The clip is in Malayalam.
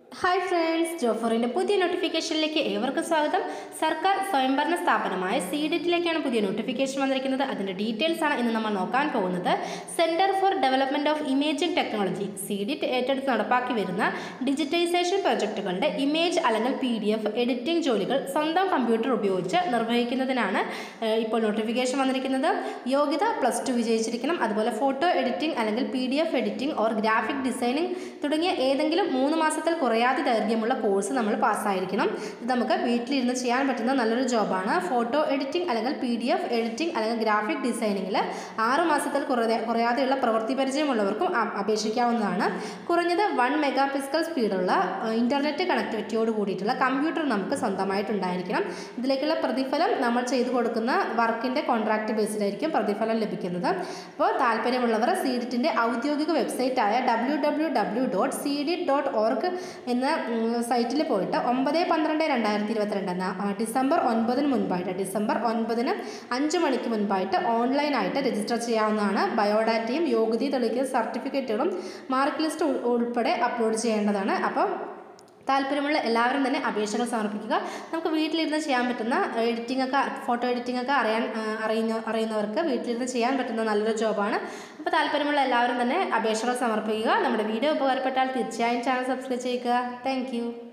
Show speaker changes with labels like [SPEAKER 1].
[SPEAKER 1] ഹായ് ഫ്രണ്ട്സ് ജോഫറിൻ്റെ പുതിയ നോട്ടിഫിക്കേഷനിലേക്ക് ഏവർക്കും സ്വാഗതം സർക്കാർ സ്വയംഭരണ സ്ഥാപനമായ സി ഡിറ്റിലേക്കാണ് പുതിയ നോട്ടിഫിക്കേഷൻ വന്നിരിക്കുന്നത് അതിൻ്റെ ഡീറ്റെയിൽസ് ആണ് ഇന്ന് നമ്മൾ നോക്കാൻ പോകുന്നത് centre for development of imaging technology C DIT ഏറ്റെടുത്ത് നടപ്പാക്കി വരുന്ന ഡിജിറ്റൈസേഷൻ പ്രൊജക്റ്റുകളുടെ ഇമേജ് അല്ലെങ്കിൽ പി ഡി എഫ് എഡിറ്റിംഗ് ജോലികൾ സ്വന്തം കമ്പ്യൂട്ടർ ഉപയോഗിച്ച് നിർവഹിക്കുന്നതിനാണ് ഏഹ്, ഇപ്പോൾ നോട്ടിഫിക്കേഷൻ വന്നിരിക്കുന്നത് യോഗ്യത പ്ലസ് ടു വിജയിച്ചിരിക്കണം അതുപോലെ ഫോട്ടോ എഡിറ്റിംഗ് അല്ലെങ്കിൽ P D F editing or graphic designing തുടങ്ങിയ ഏതെങ്കിലും മൂന്ന് മാസത്തിൽ കുറയാതെ ദൈർഘ്യമുള്ള കോഴ്സ് നമ്മൾ പാസ്സായിരിക്കണം ഇത് നമുക്ക് വീട്ടിലിരുന്ന് ചെയ്യാൻ പറ്റുന്ന നല്ലൊരു ജോബാണ് ഫോട്ടോ എഡിറ്റിംഗ് അല്ലെങ്കിൽ പി ഡി എഫ് എഡിറ്റിംഗ് അല്ലെങ്കിൽ ഗ്രാഫിക് ഡിസൈനിങ്ങിൽ ആറ് മാസത്തിൽ കുറയാതെ കുറയാതെയുള്ള പ്രവൃത്തി പരിചയമുള്ളവർക്കും അ- അപേക്ഷിക്കാവുന്നതാണ് കുറഞ്ഞത് വൺ മെഗാ പിക്സൽ സ്പീഡുള്ള ഇൻ്റർനെറ്റ് കണക്ടിവിറ്റിയോട് കൂടിയിട്ടുള്ള കമ്പ്യൂട്ടർ നമുക്ക് സ്വന്തമായിട്ടുണ്ടായിരിക്കണം ഇതിലേക്കുള്ള പ്രതിഫലം നമ്മൾ ചെയ്തു കൊടുക്കുന്ന വർക്കിൻ്റെ കോൺട്രാക്റ്റ് ബേസിലായിരിക്കും പ്രതിഫലം ലഭിക്കുന്നത് അപ്പോൾ താല്പര്യമുള്ളവർ സീഡിറ്റിൻ്റെ ഔദ്യോഗിക വെബ്സൈറ്റായ W W W dot C D dot org എന്ന സൈറ്റിൽ പോയിട്ട് ഒമ്പത് പന്ത്രണ്ട് രണ്ടായിരത്തി ഇരുപത്തിരണ്ട് എന്ന ആ, ഡിസംബർ ഒൻപതിന് മുൻപായിട്ട് ഡിസംബർ ഒൻപതിന് അഞ്ച് മണിക്ക് മുൻപായിട്ട് ഓൺലൈനായിട്ട് രജിസ്റ്റർ ചെയ്യാവുന്നതാണ് ബയോഡാറ്റയും യോഗ്യതയും തെളിയിക്കുന്ന സർട്ടിഫിക്കറ്റുകളും മാർക്ക് ലിസ്റ്റ് ഉൾ- ഉൾപ്പെടെ അപ്ലോഡ് ചെയ്യേണ്ടതാണ് അപ്പോൾ താല്പര്യമുള്ള എല്ലാവരും തന്നെ അപേക്ഷകൾ സമർപ്പിക്കുക നമുക്ക് വീട്ടിലിരുന്ന് ചെയ്യാൻ പറ്റുന്ന എഡിറ്റിംഗ് ഒക്കെ ഫോട്ടോ എഡിറ്റിംഗ് ഒക്കെ അറിയാൻ ആ, അറിയുന്ന അറിയുന്നവർക്ക് വീട്ടിലിരുന്ന് ചെയ്യാൻ പറ്റുന്ന നല്ലൊരു ജോബാണ് അപ്പോൾ താല്പര്യമുള്ള എല്ലാവരും തന്നെ അപേക്ഷകൾ സമർപ്പിക്കുക നമ്മുടെ വീഡിയോ ഉപകാരപ്പെട്ടാൽ തീർച്ചയായും ചാനൽ സബ്സ്ക്രൈബ് ചെയ്യുക താങ്ക്